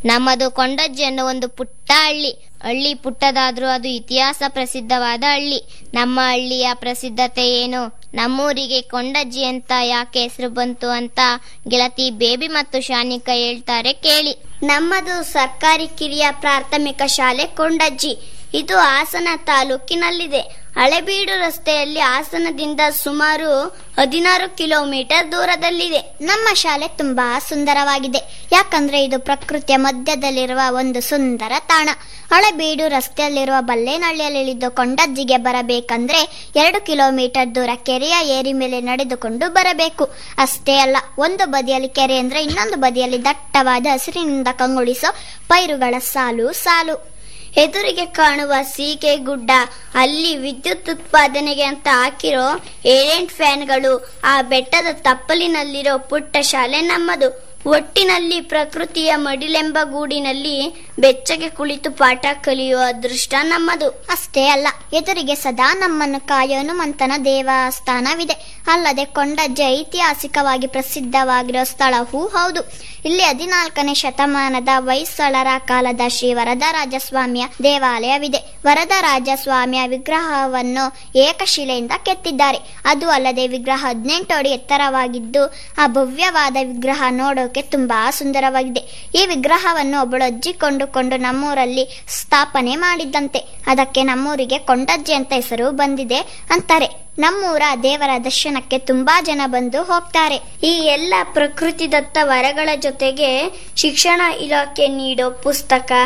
ನಮ್ಮದು ಕೊಂಡಜ್ಜಿ ಅನ್ನೋ ಒಂದು ಪುಟ್ಟ ಹಳ್ಳಿ ಹಳ್ಳಿ ಪುಟ್ಟದಾದ್ರೂ ಅದು ಇತಿಹಾಸ ಪ್ರಸಿದ್ಧವಾದ ಹಳ್ಳಿ ನಮ್ಮ ಹಳ್ಳಿಯ ಪ್ರಸಿದ್ಧತೆ ಏನು ನಮ್ಮೂರಿಗೆ ಕೊಂಡಜ್ಜಿ ಅಂತ ಯಾಕೆ ಹೆಸರು ಬಂತು ಅಂತ ಗೆಳತಿ ಬೇಬಿ ಮತ್ತು ಶಾನಿಕಾ ಹೇಳ್ತಾರೆ ಕೇಳಿ ನಮ್ಮದು ಸರ್ಕಾರಿ ಕಿರಿಯ ಪ್ರಾಥಮಿಕ ಶಾಲೆ ಕೊಂಡಜ್ಜಿ ಇದು ಹಾಸನ ತಾಲೂಕಿನಲ್ಲಿದೆ ಹಳೆಬೀಡು ರಸ್ತೆಯಲ್ಲಿ ಹಾಸನದಿಂದ ಸುಮಾರು ಹದಿನಾರು ಕಿಲೋಮೀಟರ್ ದೂರದಲ್ಲಿದೆ ನಮ್ಮ ಶಾಲೆ ತುಂಬಾ ಸುಂದರವಾಗಿದೆ ಯಾಕಂದ್ರೆ ಇದು ಪ್ರಕೃತಿಯ ಮಧ್ಯದಲ್ಲಿರುವ ಒಂದು ಸುಂದರ ತಾಣ ಹಳೆಬೀಡು ರಸ್ತೆಯಲ್ಲಿರುವ ಬಲ್ಲೇನಹಳ್ಳಿಯಲ್ಲಿ ಇಳಿದು ಕೊಂಡಜ್ಜಿಗೆ ಬರಬೇಕಂದ್ರೆ ಎರಡು ಕಿಲೋಮೀಟರ್ ದೂರ ಕೆರೆಯ ಏರಿ ಮೇಲೆ ನಡೆದುಕೊಂಡು ಬರಬೇಕು ಅಷ್ಟೇ ಅಲ್ಲ ಒಂದು ಬದಿಯಲ್ಲಿ ಕೆರೆ ಅಂದ್ರೆ ಇನ್ನೊಂದು ಬದಿಯಲ್ಲಿ ದಟ್ಟವಾದ ಹಸಿರಿನಿಂದ ಕಂಗೊಳಿಸೋ ಪೈರುಗಳ ಸಾಲು ಸಾಲು ಎದುರಿಗೆ ಕಾಣುವ ಸೀಗೆ ಗುಡ್ಡ ಅಲ್ಲಿ ವಿದ್ಯುತ್ ಉತ್ಪಾದನೆಗೆ ಅಂತ ಹಾಕಿರೋ ಏರೆಂಟ್ ಫ್ಯಾನ್ಗಳು ಆ ಬೆಟ್ಟದ ತಪ್ಪಲಿನಲ್ಲಿರೋ ಪುಟ್ಟ ಶಾಲೆ ನಮ್ಮದು ಒಟ್ಟಿನಲ್ಲಿ ಪ್ರಕೃತಿಯ ಮಡಿಲೆಂಬ ಗೂಡಿನಲ್ಲಿ ಬೆಚ್ಚಗೆ ಕುಳಿತು ಪಾಠ ಕಲಿಯುವ ಅದೃಷ್ಟ ನಮ್ಮದು ಅಷ್ಟೇ ಅಲ್ಲ ಎದುರಿಗೆ ಸದಾ ನಮ್ಮನ್ನು ಕಾಯೋ ಹನುಮಂತನ ದೇವಸ್ಥಾನವಿದೆ ಅಲ್ಲದೆ ಕೊಂಡಜ್ಜಿ ಐತಿಹಾಸಿಕವಾಗಿ ಪ್ರಸಿದ್ಧವಾಗಿರೋ ಸ್ಥಳವೂ ಹೌದು ಇಲ್ಲಿ ಹದಿನಾಲ್ಕನೇ ಶತಮಾನದ ಹೊಯ್ಸಳರ ಕಾಲದ ಶ್ರೀ ವರದರಾಜಸ್ವಾಮಿಯ ದೇವಾಲಯವಿದೆ ವರದರಾಜಸ್ವಾಮಿಯ ವಿಗ್ರಹವನ್ನು ಏಕಶಿಲೆಯಿಂದ ಕೆತ್ತಿದ್ದಾರೆ ಅದು ಅಲ್ಲದೆ ವಿಗ್ರಹ ಹದಿನೆಂಟು ಅಡಿ ಎತ್ತರವಾಗಿದ್ದು ಆ ಭವ್ಯವಾದ ವಿಗ್ರಹ ನೋಡೋಕೆ ತುಂಬಾ ಸುಂದರವಾಗಿದೆ ಈ ವಿಗ್ರಹವನ್ನು ಒಬ್ಬಳು ಅಜ್ಜಿ ಕೊಂಡುಕೊಂಡು ನಮ್ಮೂರಲ್ಲಿ ಸ್ಥಾಪನೆ ಮಾಡಿದ್ದಂತೆ ಅದಕ್ಕೆ ನಮ್ಮೂರಿಗೆ ಕೊಂಡಜ್ಜಿ ಅಂತ ಹೆಸರು ಬಂದಿದೆ ಅಂತಾರೆ ನಮ್ಮೂರ ದೇವರ ದರ್ಶನಕ್ಕೆ ತುಂಬಾ ಜನ ಬಂದು ಹೋಗ್ತಾರೆ ಈ ಎಲ್ಲ ಪ್ರಕೃತಿದತ್ತ ವರಗಳ ಜೊತೆಗೆ ಶಿಕ್ಷಣ ಇಲಾಖೆ ನೀಡೋ ಪುಸ್ತಕ